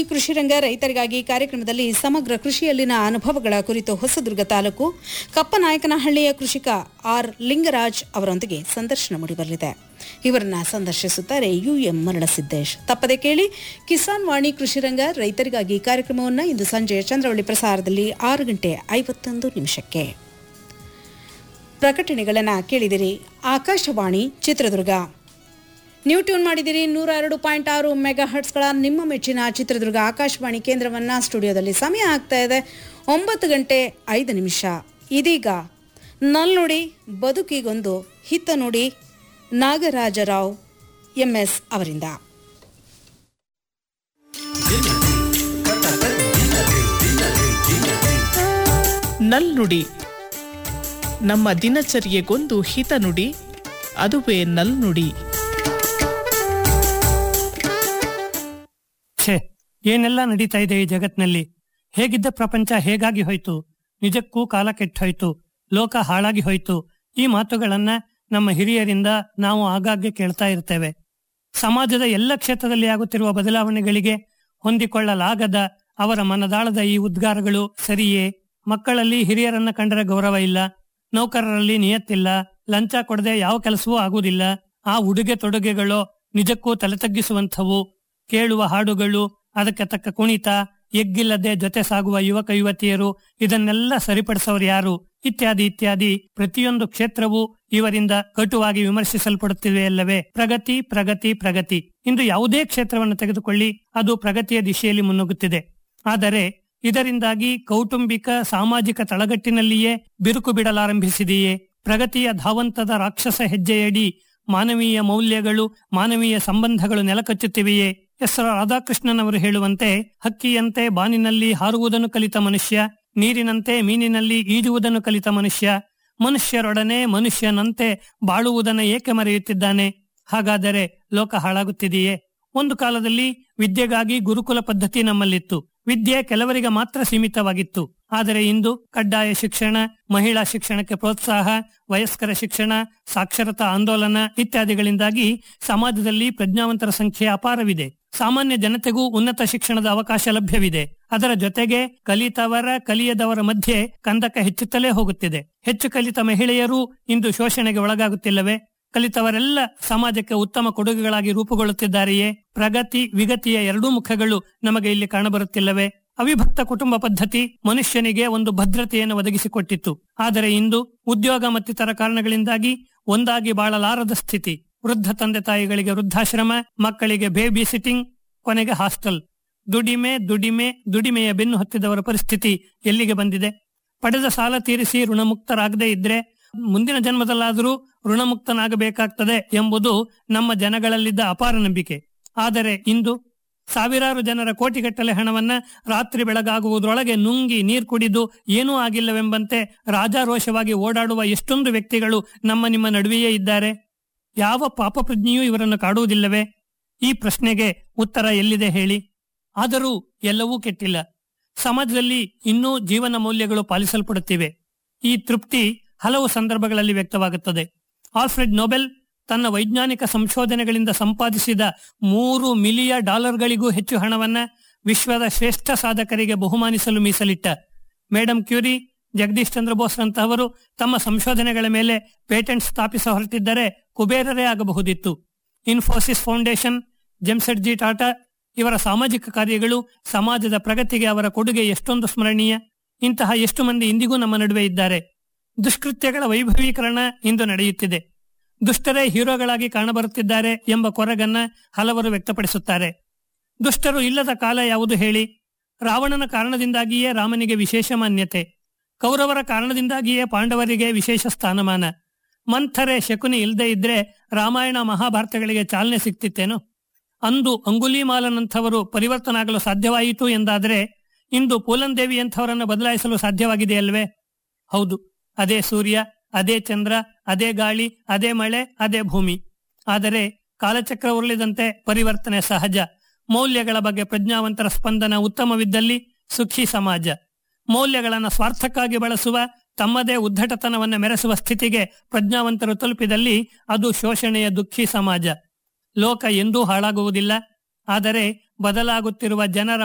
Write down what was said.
ಕೃಷಿರಂಗ ರೈತರಿಗಾಗಿ ಕಾರ್ಯಕ್ರಮದಲ್ಲಿ ಸಮಗ್ರ ಕೃಷಿಯಲ್ಲಿನ ಅನುಭವಗಳ ಕುರಿತು ಹೊಸದುರ್ಗ ತಾಲೂಕು ಕಪ್ಪನಾಯಕನಹಳ್ಳಿಯ ಕೃಷಿಕ ಆರ್ ಲಿಂಗರಾಜ್ ಅವರೊಂದಿಗೆ ಸಂದರ್ಶನ ಮೂಡಿಬರಲಿದೆ ಇವರನ್ನ ಸಂದರ್ಶಿಸುತ್ತಾರೆ ಯುಎಂ ಮರಳಸಿದ್ದೇಶ್ ತಪ್ಪದೆ ಕೇಳಿ ಕಿಸಾನ್ ವಾಣಿ ಕೃಷಿರಂಗ ರೈತರಿಗಾಗಿ ಕಾರ್ಯಕ್ರಮವನ್ನು ಇಂದು ಸಂಜೆ ಚಂದ್ರವಳ್ಳಿ ಪ್ರಸಾರದಲ್ಲಿ ಆರು ಗಂಟೆ ಐವತ್ತೊಂದು ನಿಮಿಷಕ್ಕೆ ಪ್ರಕಟಣೆಗಳನ್ನು ಕೇಳಿದಿರಿ ಆಕಾಶವಾಣಿ ಚಿತ್ರದುರ್ಗ ನೀವು ಟ್ಯೂನ್ ಮಾಡಿದಿರಿ ನೂರ ಎರಡು ಪಾಯಿಂಟ್ ಆರು ಮೆಗಾ ಹರ್ಟ್ಸ್ಗಳ ನಿಮ್ಮ ಮೆಚ್ಚಿನ ಚಿತ್ರದುರ್ಗ ಆಕಾಶವಾಣಿ ಕೇಂದ್ರವನ್ನು ಸ್ಟುಡಿಯೋದಲ್ಲಿ ಸಮಯ ಆಗ್ತಾ ಇದೆ ಒಂಬತ್ತು ಗಂಟೆ ಐದು ನಿಮಿಷ ಇದೀಗ ನಲ್ನುಡಿ ಬದುಕಿಗೊಂದು ಹಿತ ನುಡಿ ನಾಗರಾಜರಾವ್ ಎಂಎಸ್ ಅವರಿಂದ ನಲ್ನುಡಿ ನಮ್ಮ ದಿನಚರ್ಯೆಗೊಂದು ಹಿತನುಡಿ ಅದುವೇ ನಲ್ನುಡಿ ಛೇ ಏನೆಲ್ಲ ನಡೀತಾ ಇದೆ ಈ ಜಗತ್ನಲ್ಲಿ ಹೇಗಿದ್ದ ಪ್ರಪಂಚ ಹೇಗಾಗಿ ಹೋಯ್ತು ನಿಜಕ್ಕೂ ಕಾಲ ಕೆಟ್ಟೋಯ್ತು ಲೋಕ ಹಾಳಾಗಿ ಹೋಯ್ತು ಈ ಮಾತುಗಳನ್ನ ನಮ್ಮ ಹಿರಿಯರಿಂದ ನಾವು ಆಗಾಗ್ಗೆ ಕೇಳ್ತಾ ಇರ್ತೇವೆ ಸಮಾಜದ ಎಲ್ಲ ಕ್ಷೇತ್ರದಲ್ಲಿ ಆಗುತ್ತಿರುವ ಬದಲಾವಣೆಗಳಿಗೆ ಹೊಂದಿಕೊಳ್ಳಲಾಗದ ಅವರ ಮನದಾಳದ ಈ ಉದ್ಗಾರಗಳು ಸರಿಯೇ ಮಕ್ಕಳಲ್ಲಿ ಹಿರಿಯರನ್ನ ಕಂಡರೆ ಗೌರವ ಇಲ್ಲ ನೌಕರರಲ್ಲಿ ನಿಯತ್ತಿಲ್ಲ ಲಂಚ ಕೊಡದೆ ಯಾವ ಕೆಲಸವೂ ಆಗುವುದಿಲ್ಲ ಆ ಉಡುಗೆ ತೊಡುಗೆಗಳು ನಿಜಕ್ಕೂ ತಲೆ ತಗ್ಗಿಸುವಂಥವು ಕೇಳುವ ಹಾಡುಗಳು ಅದಕ್ಕೆ ತಕ್ಕ ಕುಣಿತ ಎಗ್ಗಿಲ್ಲದೆ ಜೊತೆ ಸಾಗುವ ಯುವಕ ಯುವತಿಯರು ಇದನ್ನೆಲ್ಲ ಸರಿಪಡಿಸೋರು ಯಾರು ಇತ್ಯಾದಿ ಇತ್ಯಾದಿ ಪ್ರತಿಯೊಂದು ಕ್ಷೇತ್ರವೂ ಇವರಿಂದ ಕಟುವಾಗಿ ವಿಮರ್ಶಿಸಲ್ಪಡುತ್ತಿವೆಯಲ್ಲವೇ ಪ್ರಗತಿ ಪ್ರಗತಿ ಪ್ರಗತಿ ಇಂದು ಯಾವುದೇ ಕ್ಷೇತ್ರವನ್ನು ತೆಗೆದುಕೊಳ್ಳಿ ಅದು ಪ್ರಗತಿಯ ದಿಶೆಯಲ್ಲಿ ಮುನ್ನುಗ್ಗುತ್ತಿದೆ ಆದರೆ ಇದರಿಂದಾಗಿ ಕೌಟುಂಬಿಕ ಸಾಮಾಜಿಕ ತಳಗಟ್ಟಿನಲ್ಲಿಯೇ ಬಿರುಕು ಬಿಡಲಾರಂಭಿಸಿದೆಯೇ ಪ್ರಗತಿಯ ಧಾವಂತದ ರಾಕ್ಷಸ ಹೆಜ್ಜೆಯಡಿ ಮಾನವೀಯ ಮೌಲ್ಯಗಳು ಮಾನವೀಯ ಸಂಬಂಧಗಳು ನೆಲಕಚ್ಚುತ್ತಿವೆಯೇ ಎಸ್ ರಾಧಾಕೃಷ್ಣನ್ ಅವರು ಹೇಳುವಂತೆ ಹಕ್ಕಿಯಂತೆ ಬಾನಿನಲ್ಲಿ ಹಾರುವುದನ್ನು ಕಲಿತ ಮನುಷ್ಯ ನೀರಿನಂತೆ ಮೀನಿನಲ್ಲಿ ಈಜುವುದನ್ನು ಕಲಿತ ಮನುಷ್ಯ ಮನುಷ್ಯರೊಡನೆ ಮನುಷ್ಯನಂತೆ ಬಾಳುವುದನ್ನು ಏಕೆ ಮರೆಯುತ್ತಿದ್ದಾನೆ ಹಾಗಾದರೆ ಲೋಕ ಹಾಳಾಗುತ್ತಿದೆಯೇ ಒಂದು ಕಾಲದಲ್ಲಿ ವಿದ್ಯೆಗಾಗಿ ಗುರುಕುಲ ಪದ್ಧತಿ ನಮ್ಮಲ್ಲಿತ್ತು ವಿದ್ಯೆ ಕೆಲವರಿಗೆ ಮಾತ್ರ ಸೀಮಿತವಾಗಿತ್ತು ಆದರೆ ಇಂದು ಕಡ್ಡಾಯ ಶಿಕ್ಷಣ ಮಹಿಳಾ ಶಿಕ್ಷಣಕ್ಕೆ ಪ್ರೋತ್ಸಾಹ ವಯಸ್ಕರ ಶಿಕ್ಷಣ ಸಾಕ್ಷರತಾ ಆಂದೋಲನ ಇತ್ಯಾದಿಗಳಿಂದಾಗಿ ಸಮಾಜದಲ್ಲಿ ಪ್ರಜ್ಞಾವಂತರ ಸಂಖ್ಯೆ ಅಪಾರವಿದೆ ಸಾಮಾನ್ಯ ಜನತೆಗೂ ಉನ್ನತ ಶಿಕ್ಷಣದ ಅವಕಾಶ ಲಭ್ಯವಿದೆ ಅದರ ಜೊತೆಗೆ ಕಲಿತವರ ಕಲಿಯದವರ ಮಧ್ಯೆ ಕಂದಕ ಹೆಚ್ಚುತ್ತಲೇ ಹೋಗುತ್ತಿದೆ ಹೆಚ್ಚು ಕಲಿತ ಮಹಿಳೆಯರು ಇಂದು ಶೋಷಣೆಗೆ ಒಳಗಾಗುತ್ತಿಲ್ಲವೇ ಕಲಿತವರೆಲ್ಲ ಸಮಾಜಕ್ಕೆ ಉತ್ತಮ ಕೊಡುಗೆಗಳಾಗಿ ರೂಪುಗೊಳ್ಳುತ್ತಿದ್ದಾರೆಯೇ ಪ್ರಗತಿ ವಿಗತಿಯ ಎರಡೂ ಮುಖಗಳು ನಮಗೆ ಇಲ್ಲಿ ಕಾಣಬರುತ್ತಿಲ್ಲವೇ ಅವಿಭಕ್ತ ಕುಟುಂಬ ಪದ್ಧತಿ ಮನುಷ್ಯನಿಗೆ ಒಂದು ಭದ್ರತೆಯನ್ನು ಒದಗಿಸಿಕೊಟ್ಟಿತ್ತು ಆದರೆ ಇಂದು ಉದ್ಯೋಗ ಮತ್ತಿತರ ಕಾರಣಗಳಿಂದಾಗಿ ಒಂದಾಗಿ ಬಾಳಲಾರದ ಸ್ಥಿತಿ ವೃದ್ಧ ತಂದೆ ತಾಯಿಗಳಿಗೆ ವೃದ್ಧಾಶ್ರಮ ಮಕ್ಕಳಿಗೆ ಬೇಬಿ ಸಿಟ್ಟಿಂಗ್ ಕೊನೆಗೆ ಹಾಸ್ಟೆಲ್ ದುಡಿಮೆ ದುಡಿಮೆ ದುಡಿಮೆಯ ಬೆನ್ನು ಹತ್ತಿದವರ ಪರಿಸ್ಥಿತಿ ಎಲ್ಲಿಗೆ ಬಂದಿದೆ ಪಡೆದ ಸಾಲ ತೀರಿಸಿ ಋಣಮುಕ್ತರಾಗದೇ ಇದ್ರೆ ಮುಂದಿನ ಜನ್ಮದಲ್ಲಾದರೂ ಋಣಮುಕ್ತನಾಗಬೇಕಾಗ್ತದೆ ಎಂಬುದು ನಮ್ಮ ಜನಗಳಲ್ಲಿದ್ದ ಅಪಾರ ನಂಬಿಕೆ ಆದರೆ ಇಂದು ಸಾವಿರಾರು ಜನರ ಕೋಟಿಗಟ್ಟಲೆ ಹಣವನ್ನ ರಾತ್ರಿ ಬೆಳಗಾಗುವುದರೊಳಗೆ ನುಂಗಿ ನೀರು ಕುಡಿದು ಏನೂ ಆಗಿಲ್ಲವೆಂಬಂತೆ ರಾಜಾರೋಷವಾಗಿ ಓಡಾಡುವ ಎಷ್ಟೊಂದು ವ್ಯಕ್ತಿಗಳು ನಮ್ಮ ನಿಮ್ಮ ನಡುವೆಯೇ ಇದ್ದಾರೆ ಯಾವ ಪಾಪಪ್ರಜ್ಞೆಯೂ ಇವರನ್ನು ಕಾಡುವುದಿಲ್ಲವೇ ಈ ಪ್ರಶ್ನೆಗೆ ಉತ್ತರ ಎಲ್ಲಿದೆ ಹೇಳಿ ಆದರೂ ಎಲ್ಲವೂ ಕೆಟ್ಟಿಲ್ಲ ಸಮಾಜದಲ್ಲಿ ಇನ್ನೂ ಜೀವನ ಮೌಲ್ಯಗಳು ಪಾಲಿಸಲ್ಪಡುತ್ತಿವೆ ಈ ತೃಪ್ತಿ ಹಲವು ಸಂದರ್ಭಗಳಲ್ಲಿ ವ್ಯಕ್ತವಾಗುತ್ತದೆ ಆಲ್ಫ್ರೆಡ್ ನೊಬೆಲ್ ತನ್ನ ವೈಜ್ಞಾನಿಕ ಸಂಶೋಧನೆಗಳಿಂದ ಸಂಪಾದಿಸಿದ ಮೂರು ಮಿಲಿಯ ಡಾಲರ್ಗಳಿಗೂ ಹೆಚ್ಚು ಹಣವನ್ನ ವಿಶ್ವದ ಶ್ರೇಷ್ಠ ಸಾಧಕರಿಗೆ ಬಹುಮಾನಿಸಲು ಮೀಸಲಿಟ್ಟ ಮೇಡಂ ಕ್ಯೂರಿ ಜಗದೀಶ್ ಚಂದ್ರ ಬೋಸ್ರಂತಹವರು ತಮ್ಮ ಸಂಶೋಧನೆಗಳ ಮೇಲೆ ಪೇಟೆಂಟ್ ಸ್ಥಾಪಿಸ ಹೊರಟಿದ್ದರೆ ಕುಬೇರರೇ ಆಗಬಹುದಿತ್ತು ಇನ್ಫೋಸಿಸ್ ಫೌಂಡೇಶನ್ ಜೆಮ್ಸೆಡ್ಜಿ ಟಾಟಾ ಇವರ ಸಾಮಾಜಿಕ ಕಾರ್ಯಗಳು ಸಮಾಜದ ಪ್ರಗತಿಗೆ ಅವರ ಕೊಡುಗೆ ಎಷ್ಟೊಂದು ಸ್ಮರಣೀಯ ಇಂತಹ ಎಷ್ಟು ಮಂದಿ ಇಂದಿಗೂ ನಮ್ಮ ನಡುವೆ ಇದ್ದಾರೆ ದುಷ್ಕೃತ್ಯಗಳ ವೈಭವೀಕರಣ ಇಂದು ನಡೆಯುತ್ತಿದೆ ದುಷ್ಟರೇ ಹೀರೋಗಳಾಗಿ ಕಾಣಬರುತ್ತಿದ್ದಾರೆ ಎಂಬ ಕೊರಗನ್ನ ಹಲವರು ವ್ಯಕ್ತಪಡಿಸುತ್ತಾರೆ ದುಷ್ಟರು ಇಲ್ಲದ ಕಾಲ ಯಾವುದು ಹೇಳಿ ರಾವಣನ ಕಾರಣದಿಂದಾಗಿಯೇ ರಾಮನಿಗೆ ವಿಶೇಷ ಮಾನ್ಯತೆ ಕೌರವರ ಕಾರಣದಿಂದಾಗಿಯೇ ಪಾಂಡವರಿಗೆ ವಿಶೇಷ ಸ್ಥಾನಮಾನ ಮಂಥರೆ ಶಕುನಿ ಇಲ್ಲದೆ ಇದ್ರೆ ರಾಮಾಯಣ ಮಹಾಭಾರತಗಳಿಗೆ ಚಾಲನೆ ಸಿಕ್ತಿತ್ತೇನೋ ಅಂದು ಅಂಗುಲಿಮಾಲನಂಥವರು ಪರಿವರ್ತನಾಗಲು ಸಾಧ್ಯವಾಯಿತು ಎಂದಾದರೆ ಇಂದು ಪೂಲನ್ ದೇವಿಯಂಥವರನ್ನು ಬದಲಾಯಿಸಲು ಸಾಧ್ಯವಾಗಿದೆಯಲ್ವೇ ಹೌದು ಅದೇ ಸೂರ್ಯ ಅದೇ ಚಂದ್ರ ಅದೇ ಗಾಳಿ ಅದೇ ಮಳೆ ಅದೇ ಭೂಮಿ ಆದರೆ ಕಾಲಚಕ್ರ ಉರುಳಿದಂತೆ ಪರಿವರ್ತನೆ ಸಹಜ ಮೌಲ್ಯಗಳ ಬಗ್ಗೆ ಪ್ರಜ್ಞಾವಂತರ ಸ್ಪಂದನ ಉತ್ತಮವಿದ್ದಲ್ಲಿ ಸುಖಿ ಸಮಾಜ ಮೌಲ್ಯಗಳನ್ನು ಸ್ವಾರ್ಥಕ್ಕಾಗಿ ಬಳಸುವ ತಮ್ಮದೇ ಉದ್ದಟತನವನ್ನು ಮೆರೆಸುವ ಸ್ಥಿತಿಗೆ ಪ್ರಜ್ಞಾವಂತರು ತಲುಪಿದಲ್ಲಿ ಅದು ಶೋಷಣೆಯ ದುಃಖಿ ಸಮಾಜ ಲೋಕ ಎಂದೂ ಹಾಳಾಗುವುದಿಲ್ಲ ಆದರೆ ಬದಲಾಗುತ್ತಿರುವ ಜನರ